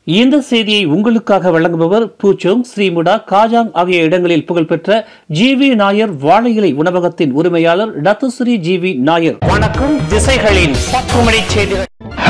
இந்த செய்தியை உங்களுக்காக வழங்குபவர் பூச்சோங் ஸ்ரீமுடா காஜாங் ஆகிய இடங்களில் புகழ்பெற்ற ஜி வி நாயர் வாழை இலை உணவகத்தின் உரிமையாளர் டத்துஸ்ரீ ஜி வி நாயர் வணக்கம் திசைகளின் பக்குமணி செய்திகள்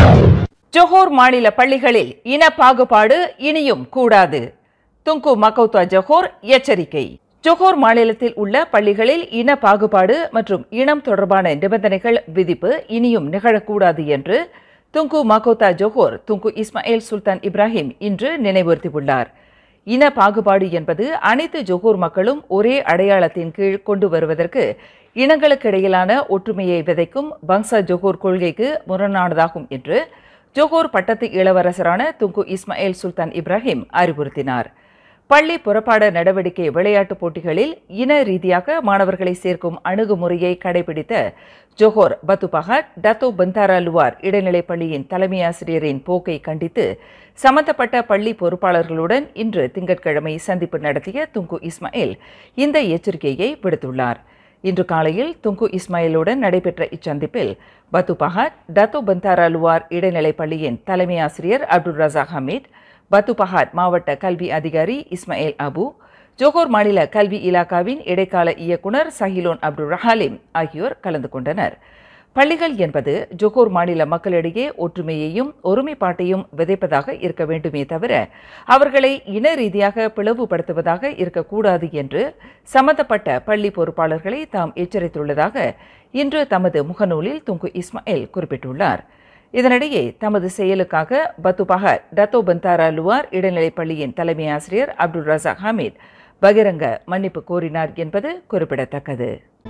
ஜொஹோர் மாநில பள்ளிகளில் இன பாகுபாடு இனியும் கூடாது துங்கு மக்கௌத்தா ஜொஹோர் எச்சரிக்கை ஜொஹோர் மாநிலத்தில் உள்ள பள்ளிகளில் இன பாகுபாடு மற்றும் இனம் தொடர்பான நிபந்தனைகள் விதிப்பு இனியும் நிகழக்கூடாது என்று Tunku Mahkota Johor Tunku Ismail Sultan Ibrahim இன்று நினைவுறுத்தியுள்ளார் இன பாகுபாடு என்பது அனைத்து ஜொஹூர் மக்களும் ஒரே அடையாளத்தின் கீழ் கொண்டு வருவதற்கு இனங்களுக்கிடையிலான ஒற்றுமையை விதைக்கும் பங்சா ஜொஹூர் கொள்கைக்கு முரணானதாகும் என்று ஜொஹூர் பட்டத்து இளவரசரான துங்கு இஸ்மாயில் சுல்தான் இப்ராஹிம் அறிவுறுத்தினார் பள்ளி புறப்பாட நடவடிக்கை விளையாட்டுப் போட்டிகளில் இன ரீதியாக மாணவர்களை சேர்க்கும் அணுகுமுறையை கடைபிடித்த Johor Batu Pahat Dato Bentara Luar இடைநிலைப் பள்ளியின் தலைமை ஆசிரியரின் போக்கை கண்டித்து சம்பந்தப்பட்ட பள்ளி பொறுப்பாளர்களுடன் இன்று திங்கட்கிழமை சந்திப்பு நடத்திய துங்கு இஸ்மாயில் இந்த எச்சரிக்கையை விடுத்துள்ளார் இன்று காலையில் துங்கு இஸ்மாயிலுடன் நடைபெற்ற இச்சந்திப்பில் பத்து பஹாட் டத்தோ பந்தாரா லுவார் இடைநிலைப் பள்ளியின் தலைமை ஆசிரியர் அப்துல் ரசாக் ஹமீத் பத்து பஹாட் மாவட்ட கல்வி அதிகாரி இஸ்மாயில் அபு ஜோஹோர் மாநில கல்வி இலாக்காவின் இடைக்கால இயக்குனர் சஹிலோன் அப்துல் ரஹாலிம் ஆகியோர் கலந்து கொண்டனர் பள்ளிகள் என்பது ஜொஹோர் மாநில மக்களிடையே ஒற்றுமையையும் ஒருமைப்பாட்டையும் விதைப்பதாக இருக்க வேண்டுமே தவிர அவர்களை இன ரீதியாக பிளவுபடுத்துவதாக இருக்கக்கூடாது என்று சம்பந்தப்பட்ட பள்ளி பொறுப்பாளர்களை தாம் எச்சரித்துள்ளதாக இன்று தமது முகநூலில் துங்கு இஸ்மாயில் குறிப்பிட்டுள்ளார் இதனிடையே தமது செயலுக்காக பத்துபஹர் டத்தோ பந்தாரா லுவார் இடைநிலைப் பள்ளியின் தலைமை ஆசிரியர் அப்துல் ரசாக் ஹமீத் பகிரங்க மன்னிப்பு கோரினார் என்பது குறிப்பிடத்தக்கது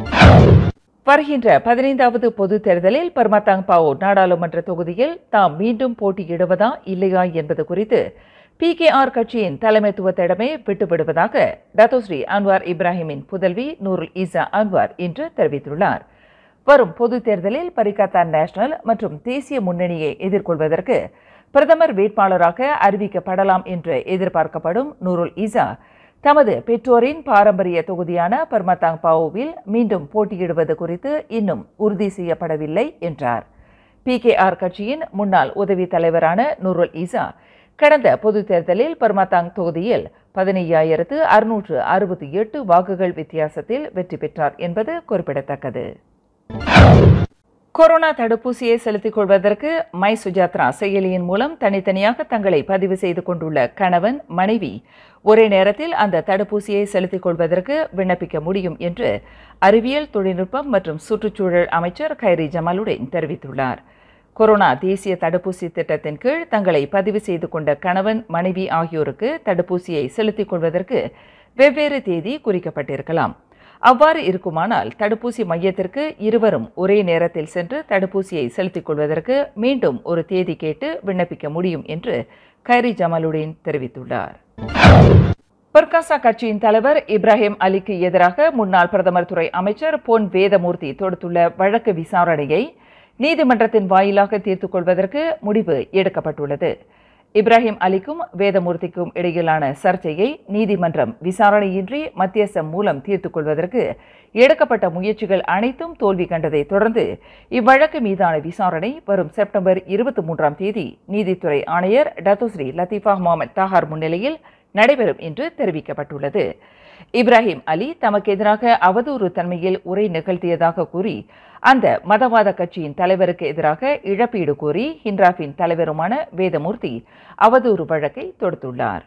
வருகின்ற பதினைந்தாவது பொதுத் தேர்தலில் பர்மத்தாங் பாவோ நாடாளுமன்ற தொகுதியில் தாம் மீண்டும் போட்டியிடுவதா இல்லையா என்பது குறித்து பி கே ஆர் கட்சியின் தலைமைத்துவத்திடமே விட்டுவிடுவதாக டத்தோஸ்ரீ அன்வார் இப்ராஹிமின் புதல்வி நூருல் ஈசா அன்வார் இன்று தெரிவித்துள்ளார் வரும் பொதுத் தேர்தலில் பரிகாத்தான் நேஷனல் மற்றும் தேசிய முன்னணியை எதிர்கொள்வதற்கு பிரதமர் வேட்பாளராக அறிவிக்கப்படலாம் என்று எதிர்பார்க்கப்படும் நூருல் ஈசா தமது பெற்றோரின் பாரம்பரிய தொகுதியான பர்மத்தாங் பாவோவில் மீண்டும் போட்டியிடுவது குறித்து இன்னும் உறுதி செய்யப்படவில்லை என்றார் பி கே ஆர் கட்சியின் முன்னாள் உதவி தலைவரான நூருல் ஈசா கடந்த பொதுத் தேர்தலில் பர்மத்தாங் தொகுதியில் பதினையாயிரத்து அறுநூற்று அறுபத்தி எட்டு வாக்குகள் வித்தியாசத்தில் வெற்றி பெற்றார் என்பது குறிப்பிடத்தக்கது கொரோனா தடுப்பூசியை செலுத்திக் கொள்வதற்கு மை சுஜாத்ரா செயலியின் மூலம் தனித்தனியாக தங்களை பதிவு செய்து கொண்டுள்ள கணவன் மனைவி ஒரே நேரத்தில் அந்த தடுப்பூசியை செலுத்திக் கொள்வதற்கு விண்ணப்பிக்க முடியும் என்று அறிவியல் தொழில்நுட்பம் மற்றும் சுற்றுச்சூழல் அமைச்சர் கைரி ஜமாலுடன் தெரிவித்துள்ளார் கொரோனா தேசிய தடுப்பூசி திட்டத்தின் கீழ் தங்களை பதிவு செய்து கொண்ட கணவன் மனைவி ஆகியோருக்கு தடுப்பூசியை செலுத்திக் கொள்வதற்கு வெவ்வேறு தேதி குறிக்கப்பட்டிருக்கலாம் அவ்வாறு இருக்குமானால் தடுப்பூசி மையத்திற்கு இருவரும் ஒரே நேரத்தில் சென்று தடுப்பூசியை செலுத்திக் கொள்வதற்கு மீண்டும் ஒரு தேதி கேட்டு விண்ணப்பிக்க முடியும் என்று கைரி ஜமாலுடன் தெரிவித்துள்ளார் பர்காசா கட்சியின் தலைவர் இப்ராஹிம் அலிக்கு எதிராக முன்னாள் பிரதமர் துறை அமைச்சர் பொன் வேதமூர்த்தி தொடுத்துள்ள வழக்கு விசாரணையை நீதிமன்றத்தின் வாயிலாக தீர்த்துக் கொள்வதற்கு முடிவு எடுக்கப்பட்டுள்ளது இப்ராஹிம் அலிக்கும் வேதமூர்த்திக்கும் இடையிலான சர்ச்சையை நீதிமன்றம் விசாரணையின்றி மத்தியஸ்தம் மூலம் தீர்த்துக் கொள்வதற்கு எடுக்கப்பட்ட முயற்சிகள் அனைத்தும் தோல்வி கண்டதை தொடர்ந்து இவ்வழக்கு மீதான விசாரணை வரும் செப்டம்பர் இருபத்தி மூன்றாம் தேதி நீதித்துறை ஆணையர் டத்துஸ்ரீ லத்தீஃபா முகமது தாஹார் முன்னிலையில் நடைபெறும் என்று தெரிவிக்கப்பட்டுள்ளது இப்ராஹிம் அலி தமக்கு எதிராக அவதூறு தன்மையில் உரை நிகழ்த்தியதாக கூறி அந்த மதவாத கட்சியின் தலைவருக்கு எதிராக இழப்பீடு கோரி ஹிண்ட்ராஃபின் தலைவருமான வேதமூர்த்தி அவதூறு வழக்கை தொடுத்துள்ளார்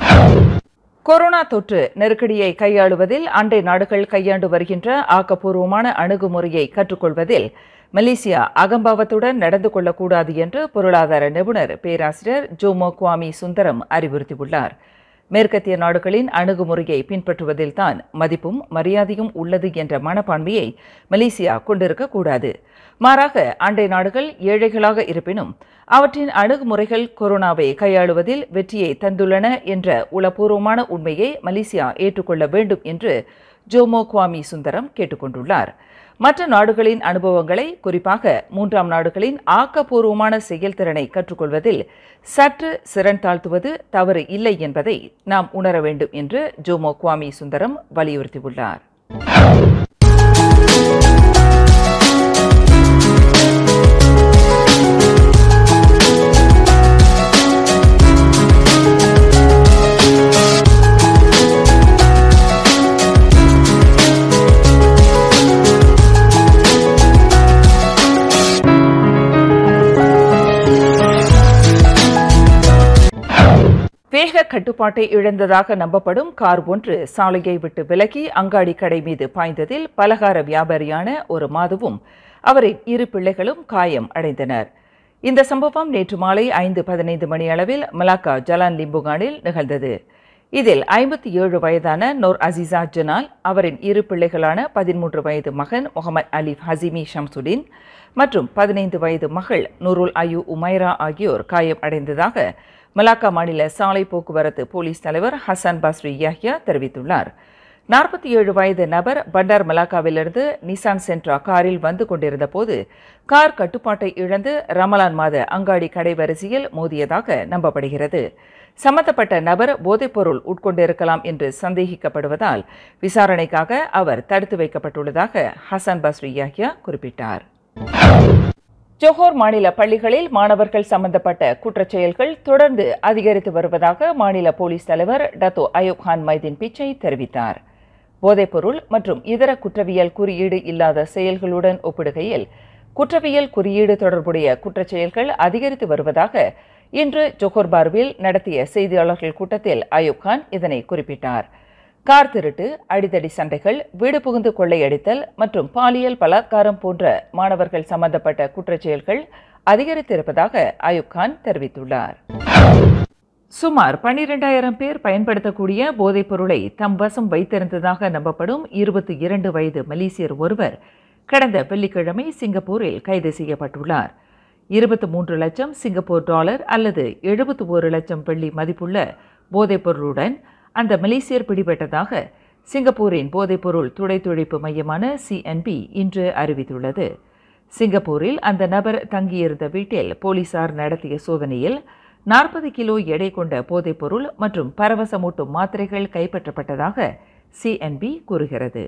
கொரோனா தொற்று நெருக்கடியை கையாளுவதில் அண்டை நாடுகள் கையாண்டு வருகின்ற ஆக்கப்பூர்வமான அணுகுமுறையை கற்றுக்கொள்வதில் மலேசியா அகம்பாவத்துடன் நடந்து கொள்ளக்கூடாது என்று பொருளாதார நிபுணர் பேராசிரியர் ஜோமோ குவாமி சுந்தரம் அறிவுறுத்தியுள்ளார் மேற்கத்திய நாடுகளின் அணுகுமுறையை பின்பற்றுவதில்தான் மதிப்பும் மரியாதையும் உள்ளது என்ற மனப்பான்மையை மலேசியா கொண்டிருக்கக்கூடாது மாறாக அண்டை நாடுகள் ஏழைகளாக இருப்பினும் அவற்றின் அணுகுமுறைகள் கொரோனாவை கையாளுவதில் வெற்றியை தந்துள்ளன என்ற உளப்பூர்வமான உண்மையை மலேசியா ஏற்றுக்கொள்ள வேண்டும் என்று ஜோமோ குவாமி சுந்தரம் கேட்டுக்கொண்டுள்ளார் மற்ற நாடுகளின் அனுபவங்களை குறிப்பாக மூன்றாம் நாடுகளின் ஆக்கப்பூர்வமான செயல்திறனை கற்றுக்கொள்வதில் சற்று சிறன் தாழ்த்துவது தவறு இல்லை என்பதை நாம் உணர வேண்டும் என்று ஜோமோ குவாமி சுந்தரம் வலியுறுத்தியுள்ளார் வேக கட்டுப்பாட்டை இழந்ததாக நம்பப்படும் கார் ஒன்று சாலையை விட்டு விலகி அங்காடி கடை மீது பாய்ந்ததில் பலகார வியாபாரியான ஒரு மாதுவும் அவரின் இரு பிள்ளைகளும் காயம் அடைந்தனர் இந்த சம்பவம் நேற்று மாலை ஐந்து பதினைந்து மணி அளவில் மலாக்கா ஜலான் லிம்புகானில் நிகழ்ந்தது இதில் ஐம்பத்தி ஏழு வயதான நோர் அசிசா ஜனால் அவரின் இரு பிள்ளைகளான பதிமூன்று வயது மகன் முகமது அலிப் ஹசிமி ஷம்சுடின் மற்றும் பதினைந்து வயது மகள் நூருல் அயு உமைரா ஆகியோர் காயம் அடைந்ததாக மலாக்கா மாநில சாலை போக்குவரத்து போலீஸ் தலைவர் ஹசன் பஸ்ரி யாஹ்யா தெரிவித்துள்ளார் நாற்பத்தி ஏழு வயது நபர் பண்டார் மலாக்காவிலிருந்து நிசான் சென்ட்ரா காரில் வந்து கொண்டிருந்த போது கார் கட்டுப்பாட்டை இழந்து ரமலான் மாத அங்காடி கடை வரிசையில் மோதியதாக நம்பப்படுகிறது சம்பந்தப்பட்ட நபர் போதைப்பொருள் உட்கொண்டிருக்கலாம் என்று சந்தேகிக்கப்படுவதால் விசாரணைக்காக அவர் தடுத்து வைக்கப்பட்டுள்ளதாக ஹசன் பஸ்ரி யாஹ்யா குறிப்பிட்டார் ஜோஹர் மாநில பள்ளிகளில் மாணவர்கள் சம்பந்தப்பட்ட குற்றச்செயல்கள் தொடர்ந்து அதிகரித்து வருவதாக மாநில போலீஸ் தலைவர் டத்தோ அயூப் கான் மைதீன் பிச்சை தெரிவித்தார் போதைப்பொருள் மற்றும் இதர குற்றவியல் குறியீடு இல்லாத செயல்களுடன் ஒப்பிடுகையில் குற்றவியல் குறியீடு தொடர்புடைய குற்றச்செயல்கள் அதிகரித்து வருவதாக இன்று ஜோஹர் பார்வில் நடத்திய செய்தியாளர்கள் கூட்டத்தில் அயூப் கான் இதனை குறிப்பிட்டார் கார் திருட்டு அடிதடி சண்டைகள் வீடு புகுந்து கொள்ளையடித்தல் மற்றும் பாலியல் பலாத்காரம் போன்ற மாணவர்கள் சம்பந்தப்பட்ட குற்றச்செயல்கள் அதிகரித்திருப்பதாக அயூப் கான் தெரிவித்துள்ளார் சுமார் பன்னிரெண்டாயிரம் பேர் பயன்படுத்தக்கூடிய போதைப் பொருளை தம் வசம் வைத்திருந்ததாக நம்பப்படும் இருபத்தி இரண்டு வயது மலேசியர் ஒருவர் கடந்த வெள்ளிக்கிழமை சிங்கப்பூரில் கைது செய்யப்பட்டுள்ளார் இருபத்தி மூன்று லட்சம் சிங்கப்பூர் டாலர் அல்லது எழுபத்தி ஒரு லட்சம் வெள்ளி மதிப்புள்ள போதைப் பொருளுடன் அந்த மலேசியர் பிடிபட்டதாக சிங்கப்பூரின் போதைப்பொருள் துடைத்துழைப்பு மையமான சிஎன்பி இன்று அறிவித்துள்ளது சிங்கப்பூரில் அந்த நபர் தங்கியிருந்த வீட்டில் போலீசார் நடத்திய சோதனையில் நாற்பது கிலோ எடை கொண்ட போதைப்பொருள் மற்றும் பரவசமூட்டும் மாத்திரைகள் கைப்பற்றப்பட்டதாக சிஎன்பி கூறுகிறது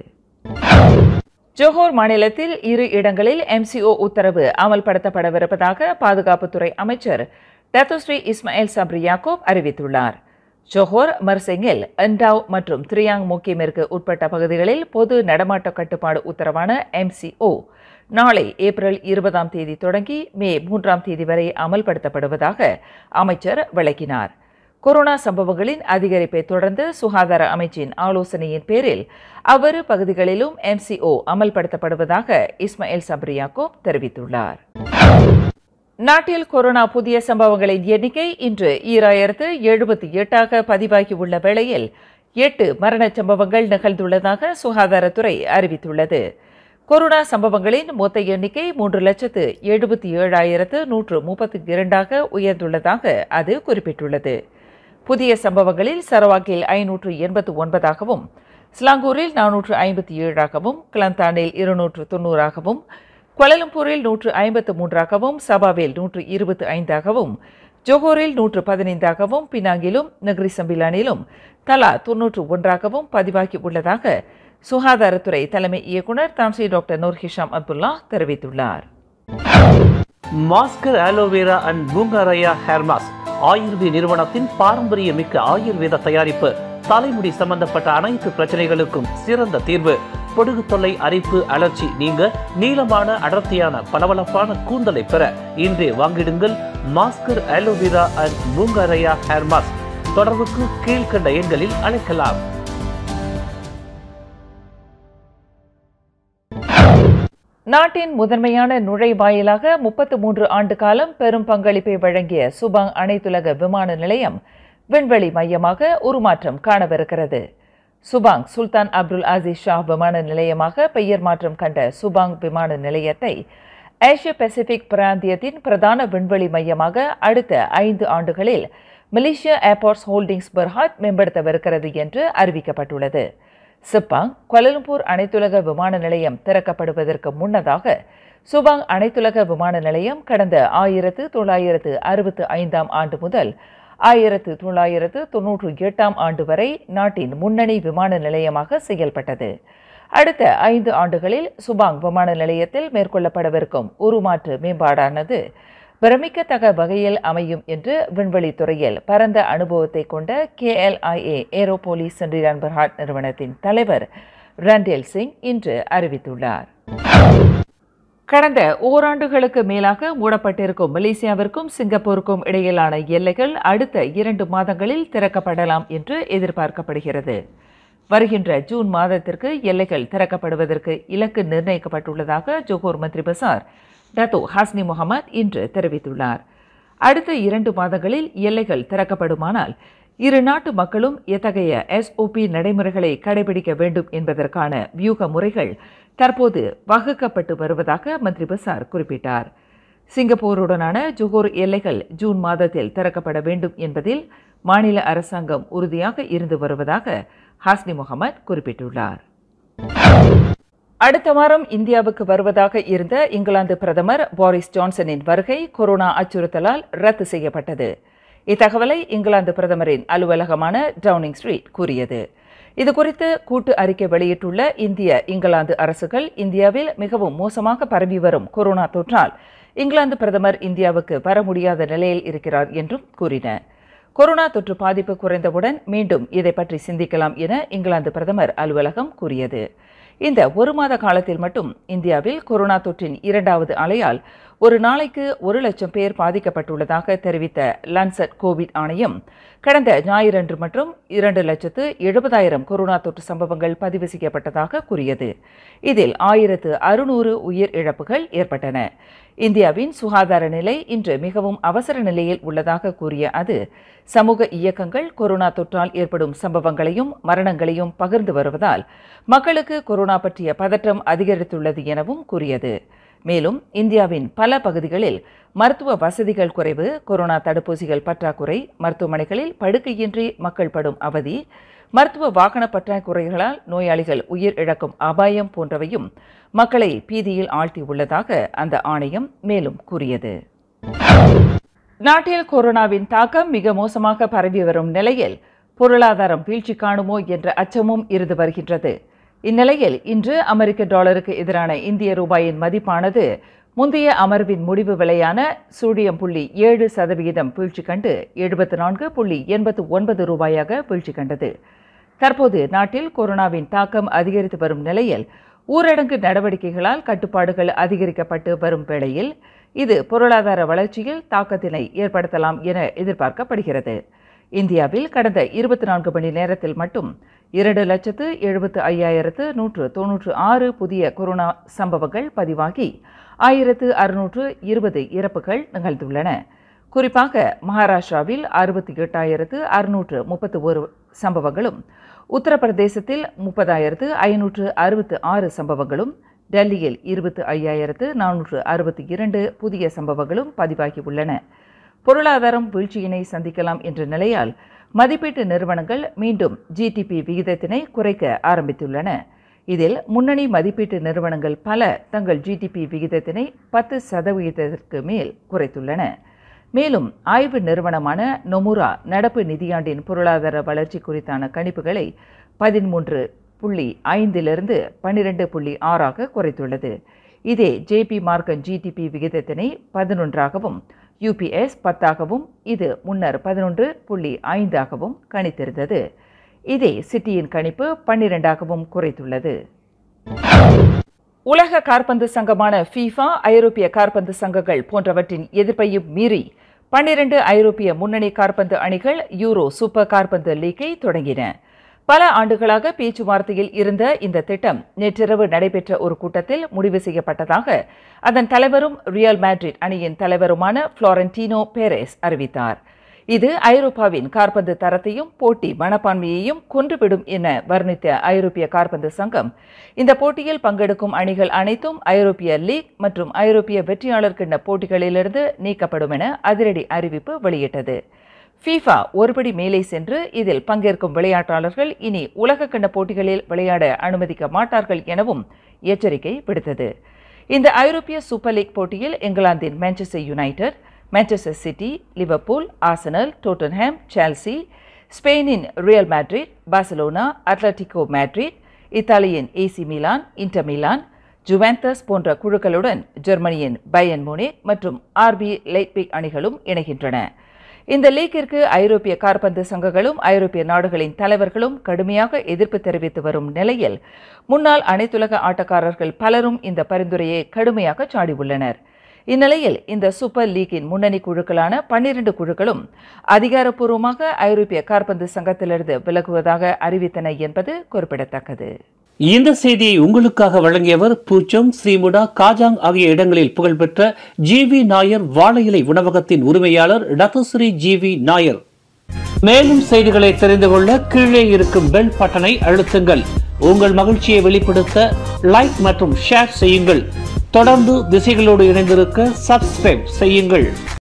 ஜோஹர் மாநிலத்தில் இரு இடங்களில் எம்சிஓ உத்தரவு அமல்படுத்தப்படவிருப்பதாக பாதுகாப்புத்துறை அமைச்சர் டத்தோஸ்ரீ இஸ்மாயில் சப்ரி யாக்கோப் அறிவித்துள்ளார் ஜோஹர் மர்சிங்கில் அண்டாவ் மற்றும் த்ரியாங் முக்கியமிற்கு உட்பட்ட பகுதிகளில் பொது நடமாட்ட கட்டுப்பாடு உத்தரவான எம்சிஓ நாளை ஏப்ரல் இருபதாம் தேதி தொடங்கி மே மூன்றாம் தேதி வரை அமல்படுத்தப்படுவதாக அமைச்சர் விளக்கினார் கொரோனா சம்பவங்களின் அதிகரிப்பை தொடர்ந்து சுகாதார அமைச்சின் ஆலோசனையின் பேரில் அவ்விரு பகுதிகளிலும் எம்சிஓ அமல்படுத்தப்படுவதாக இஸ்மாயில் சப்ரியாக்கோ தெரிவித்துள்ளார் நாட்டில் கொரோனா புதிய சம்பவங்களின் எண்ணிக்கை இன்று ஈராயிரத்து எழுபத்தி எட்டாக பதிவாகியுள்ள வேளையில் எட்டு மரணச் சம்பவங்கள் நிகழ்ந்துள்ளதாக சுகாதாரத்துறை அறிவித்துள்ளது கொரோனா சம்பவங்களின் மொத்த எண்ணிக்கை மூன்று லட்சத்து எழுபத்தி ஏழாயிரத்து நூற்று முப்பத்தி இரண்டாக உயர்ந்துள்ளதாக அது குறிப்பிட்டுள்ளது புதிய சம்பவங்களில் சரவாக்கில் ஐநூற்று எண்பத்து ஒன்பதாகவும் ஸ்லாங்கூரில் நானூற்று ஐம்பத்தி ஏழாகவும் கிளந்தானில் இருநூற்று தொண்ணூறாகவும் குவலலம்பூரில் நூற்று ஐம்பத்து மூன்றாகவும் சபாவில் நூற்று இருபத்து ஐந்தாகவும் ஜோஹோரில் நூற்று பதினைந்தாகவும் பினாங்கிலும் நகரி சம்பிலானிலும் தலா தொன்னூற்று ஒன்றாகவும் பதிவாகி உள்ளதாக சுகாதாரத்துறை தலைமை இயக்குநர் Tan Sri doctor Noor Hisham Abdullah தெரிவித்துள்ளார் Maskar aloe vera and bunga raya hair mask ஆயுர்வேத நிறுவனத்தின் பாரம்பரியமிக்க ஆயுர்வேத தயாரிப்பு தலைமுடி சம்பந்தப்பட்ட அனைத்து பிரச்சனைகளுக்கும் சிறந்த தீர்வு பொடுகு தொல்லை அரிப்பு அலர்ச்சி நீங்க நீளமான அடர்த்தியான பளபளப்பான கூந்தலை பெற இன்றே வாங்கிடுங்கள் Maskar aloe vera and bunga raya hair mask தொடர்புக்கு கீழ்கண்ட எண்களில் அழைக்கலாம் நாட்டின் முதன்மையான நுழைவாயிலாக முப்பத்து மூன்று ஆண்டு காலம் பெரும் பங்களிப்பை வழங்கிய சுபாங் அனைத்துலக விமான நிலையம் விண்வெளி மையமாக உருமாற்றம் காணவிருக்கிறது Subang Sultan Abdul Aziz Shah விமான நிலையமாக பெயர் மாற்றம் கண்ட சுபாங் விமான நிலையத்தை ஏசிய பசிபிக் பிராந்தியத்தின் பிரதான விண்வெளி மையமாக அடுத்த ஐந்து ஆண்டுகளில் மலேசியா ஏர்போர்ட்ஸ் ஹோல்டிங்ஸ் பெர்ஹாட் மேம்படுத்தவிருக்கிறது என்று அறிவிக்கப்பட்டுள்ளது சிப்பாங் குவலலம்பூர் அனைத்துலக விமான நிலையம் திறக்கப்படுவதற்கு முன்னதாக சுபாங் அனைத்துலக விமான நிலையம் கடந்த ஆயிரத்து தொள்ளாயிரத்து அறுபத்து ஐந்தாம் ஆண்டு முதல் ஆயிரத்து தொள்ளாயிரத்து தொன்னூற்று எட்டாம் ஆண்டு வரை நாட்டின் முன்னணி விமான நிலையமாக செயல்பட்டது அடுத்த ஐந்து ஆண்டுகளில் சுபாங் விமான நிலையத்தில் மேற்கொள்ளப்படவிருக்கும் உருமாற்று மேம்பாடானது பிரமிக்கத்தக்க வகையில் அமையும் என்று விண்வெளி துறையில் பரந்த அனுபவத்தை கொண்ட கேஎல்ஐஏ ஏரோபோலிஸ் சென்றிரான் பர்ஹாட் நிறுவனத்தின் தலைவர் ரண்டேல் சிங் இன்று அறிவித்துள்ளார் கடந்த ஓராண்டுகளுக்கு மேலாக மூடப்பட்டிருக்கும் மலேசியாவிற்கும் சிங்கப்பூருக்கும் இடையிலான எல்லைகள் அடுத்த இரண்டு மாதங்களில் திறக்கப்படலாம் என்று எதிர்பார்க்கப்படுகிறது வருகின்ற ஜூன் மாதத்திற்கு எல்லைகள் திறக்கப்படுவதற்கு இலக்கு நிர்ணயிக்கப்பட்டுள்ளதாக ஜோகூர் மந்திரி பசார் டத்தோ ஹாஸ்னி முகமது இன்று தெரிவித்துள்ளார் அடுத்த இரண்டு மாதங்களில் எல்லைகள் திறக்கப்படுமானால் இரு நாட்டு மக்களும் எத்தகைய எஸ்ஓபி நடைமுறைகளை கடைபிடிக்க வேண்டும் என்பதற்கான வியூக முறைகள் தற்போது வகுக்கப்பட்டு வருவதாக மந்திரி பசார் குறிப்பிட்டார் சிங்கப்பூருடனான ஜொகோர் எல்லைகள் ஜூன் மாதத்தில் திறக்கப்பட வேண்டும் என்பதில் மாநில அரசாங்கம் உறுதியாக இருந்து வருவதாக ஹாஸ்னி முகமது குறிப்பிட்டுள்ளார் அடுத்த வாரம் இந்தியாவுக்கு வருவதாக இருந்த இங்கிலாந்து பிரதமர் பாரிஸ் ஜான்சனின் வருகை கொரோனா அச்சுறுத்தலால் ரத்து செய்யப்பட்டது இத்தகவலை இங்கிலாந்து பிரதமரின் அலுவலகமான டவுனிங் ஸ்ட்ரீட் கூறியது இதுகுறித்து கூட்டு அறிக்கை வெளியிட்டுள்ள இந்திய இங்கிலாந்து அரசுகள் இந்தியாவில் மிகவும் மோசமாக பரவி வரும் கொரோனா தொற்றால் இங்கிலாந்து பிரதமர் இந்தியாவுக்கு வர முடியாத நிலையில் இருக்கிறார் என்றும் கூறின கொரோனா தொற்று பாதிப்பு குறைந்தவுடன் மீண்டும் இதை பற்றி சிந்திக்கலாம் என இங்கிலாந்து பிரதமர் அலுவலகம் கூறியது இந்த ஒரு மாத காலத்தில் மட்டும் இந்தியாவில் கொரோனா தொற்றின் இரண்டாவது அலையால் ஒரு நாளைக்கு ஒரு லட்சம் பேர் பாதிக்கப்பட்டுள்ளதாக தெரிவித்த லன்சட் கோவிட் ஆணையம் கடந்த ஞாயிறன்று மற்றும் இரண்டு லட்சத்து எழுபதாயிரம் கொரோனா தொற்று சம்பவங்கள் பதிவு செய்யப்பட்டதாக கூறியது இதில் ஆயிரத்து அறுநூறு உயிர் இழப்புகள் ஏற்பட்டன இந்தியாவின் சுகாதார நிலை இன்று மிகவும் அவசர நிலையில் உள்ளதாக கூறிய அது சமூக இயக்கங்கள் கொரோனா தொற்றால் ஏற்படும் சம்பவங்களையும் மரணங்களையும் பகிர்ந்து வருவதால் மக்களுக்கு கொரோனா பற்றிய பதற்றம் அதிகரித்துள்ளது எனவும் கூறியது மேலும் இந்தியாவின் பல பகுதிகளில் மருத்துவ வசதிகள் குறைவு கொரோனா தடுப்பூசிகள் பற்றாக்குறை மருத்துவமனைகளில் படுக்கையின்றி மக்கள் படும் அவதி மருத்துவ வாகன பற்றாக்குறைகளால் நோயாளிகள் உயிர் இழக்கும் அபாயம் போன்றவையும் மக்களை பீதியில் ஆழ்த்தியுள்ளதாக அந்த ஆணையம் மேலும் கூறியது நாட்டில் கொரோனாவின் தாக்கம் மிக மோசமாக பரவி வரும் நிலையில் பொருளாதாரம் வீழ்ச்சி காணுமோ என்ற அச்சமும் இருந்து வருகின்றது இந்நிலையில் இன்று அமெரிக்க டாலருக்கு எதிரான இந்திய ரூபாயின் மதிப்பானது முந்தைய அமர்வின் முடிவு விலையான சூடியம் புள்ளி ஏழு சதவிகிதம் வீழ்ச்சி கண்டு எழுபத்து நான்கு புள்ளி எண்பத்து ஒன்பது ரூபாயாக வீழ்ச்சி கண்டது தற்போது நாட்டில் கொரோனாவின் தாக்கம் அதிகரித்து வரும் நிலையில் ஊரடங்கு நடவடிக்கைகளால் கட்டுப்பாடுகள் அதிகரிக்கப்பட்டு வரும் வேளையில் இது பொருளாதார வளர்ச்சியில் தாக்கத்தினை ஏற்படுத்தலாம் என எதிர்பார்க்கப்படுகிறது இந்தியாவில் கடந்த இருபத்தி நான்கு மணி நேரத்தில் மட்டும் இரண்டு லட்சத்து எழுபத்து ஐயாயிரத்து நூற்று தொன்னூற்று ஆறு புதிய கொரோனா சம்பவங்கள் பதிவாகி ஆயிரத்து அறுநூற்று இருபது இறப்புகள் நிகழ்ந்துள்ளன குறிப்பாக மகாராஷ்டிராவில் அறுபத்தி எட்டாயிரத்து அறுநூற்று முப்பத்து ஒரு சம்பவங்களும் உத்தரப்பிரதேசத்தில் முப்பதாயிரத்து ஐநூற்று அறுபத்து ஆறு சம்பவங்களும் டெல்லியில் இருபத்து ஐயாயிரத்து நானூற்று அறுபத்தி இரண்டு புதிய சம்பவங்களும் பதிவாகியுள்ளன பொருளாதாரம் வீழ்ச்சியினை சந்திக்கலாம் என்ற நிலையால் மதிப்பீட்டு நிறுவனங்கள் மீண்டும் ஜிடிபி விகிதத்தினை குறைக்க ஆரம்பித்துள்ளன இதில் முன்னணி மதிப்பீட்டு நிறுவனங்கள் பல தங்கள் ஜிடிபி விகிதத்தினை பத்து சதவிகிதத்திற்கு மேல் குறைத்துள்ளன மேலும் ஆய்வு நிறுவனமான நொமுரா நடப்பு நிதியாண்டின் பொருளாதார வளர்ச்சி குறித்தான கணிப்புகளை பதிமூன்று புள்ளி ஐந்திலிருந்து பன்னிரெண்டு புள்ளி ஆறாக குறைத்துள்ளது இதே ஜேபி மார்க்கன் ஜிடிபி விகிதத்தினை பதினொன்றாகவும் யூபிஎஸ் பத்தாகவும் இது முன்னர் பதினொன்று புள்ளி ஐந்தாகவும் கணித்திருந்தது இதே சிட்டியின் கணிப்பு பன்னிரெண்டாகவும் குறைத்துள்ளது உலக காற்பந்து சங்கமான ஃபீஃபா ஐரோப்பிய காற்பந்து சங்கங்கள் போன்றவற்றின் எதிர்ப்பையும் மீறி பன்னிரண்டு ஐரோப்பிய முன்னணி காற்பந்து அணிகள் யூரோ சூப்பர் காற்பந்து லீக்கை தொடங்கின பல ஆண்டுகளாக பேச்சுவார்த்தையில் இருந்த இந்த திட்டம் நேற்றிரவு நடைபெற்ற ஒரு கூட்டத்தில் முடிவு செய்யப்பட்டதாக அதன் தலைவரும் ரியல் மேட்ரிட் அணியின் தலைவருமான புளோரன்டினோ பேரேஸ் அறிவித்தார் இது ஐரோப்பாவின் காற்பந்து தரத்தையும் போட்டி மனப்பான்மையையும் கொன்றுவிடும் என வர்ணித்த ஐரோப்பிய காற்பந்து சங்கம் இந்த போட்டியில் பங்கெடுக்கும் அணிகள் அனைத்தும் ஐரோப்பிய லீக் மற்றும் ஐரோப்பிய வெற்றியாளர் கிண்ண போட்டிகளிலிருந்து நீக்கப்படும் என அதிரடி அறிவிப்பு வெளியிட்டது ஃபீஃபா ஒருபடி மேலே சென்று இதில் பங்கேற்கும் விளையாட்டாளர்கள் இனி உலக கிண்ண போட்டிகளில் விளையாட அனுமதிக்க மாட்டார்கள் எனவும் எச்சரிக்கை விடுத்தது இந்த ஐரோப்பிய சூப்பர் லீக் போட்டியில் இங்கிலாந்தின் Manchester United Manchester City Liverpool Arsenal Tottenham Chelsea ஸ்பெயினின் Real Madrid Barcelona Atletico Madrid இத்தாலியின் AC Milan Inter Milan Juventus போன்ற குழுக்களுடன் ஜெர்மனியின் பயன் மோனேக் மற்றும் ஆர்பி லைட்பிக் அணிகளும் இணைகின்றன இந்த லீக்கிற்கு ஐரோப்பிய காற்பந்து சங்கங்களும் ஐரோப்பிய நாடுகளின் தலைவர்களும் கடுமையாக எதிர்ப்பு தெரிவித்து வரும் நிலையில் முன்னாள் அனைத்துலக ஆட்டக்காரர்கள் பலரும் இந்த பரிந்துரையை கடுமையாக சாடியுள்ளனர் இந்நிலையில் இந்த சூப்பர் லீக்கின் முன்னணி குழுக்களான பன்னிரண்டு குழுக்களும் அதிகாரப்பூர்வமாக ஐரோப்பிய காற்பந்து சங்கத்திலிருந்து விலகுவதாக அறிவித்தன என்பது குறிப்பிடத்தக்கது இந்த செய்தியை உங்களுக்காக வழங்கியவர் பூச்சம் ஸ்ரீமுடா காஜாங் ஆகிய இடங்களில் புகழ்பெற்ற ஜி வி நாயர் வாழை இலை உணவகத்தின் உரிமையாளர் டத்துஸ்ரீ ஜி வி நாயர் மேலும் செய்திகளை தெரிந்து கொள்ள கீழே இருக்கும் பெல் பட்டனை அழுத்துங்கள் உங்கள் மகிழ்ச்சியை வெளிப்படுத்த லைக் மற்றும் ஷேர் செய்யுங்கள் தொடர்ந்து திசைகளோடு இணைந்திருக்க சப்ஸ்கிரைப் செய்யுங்கள்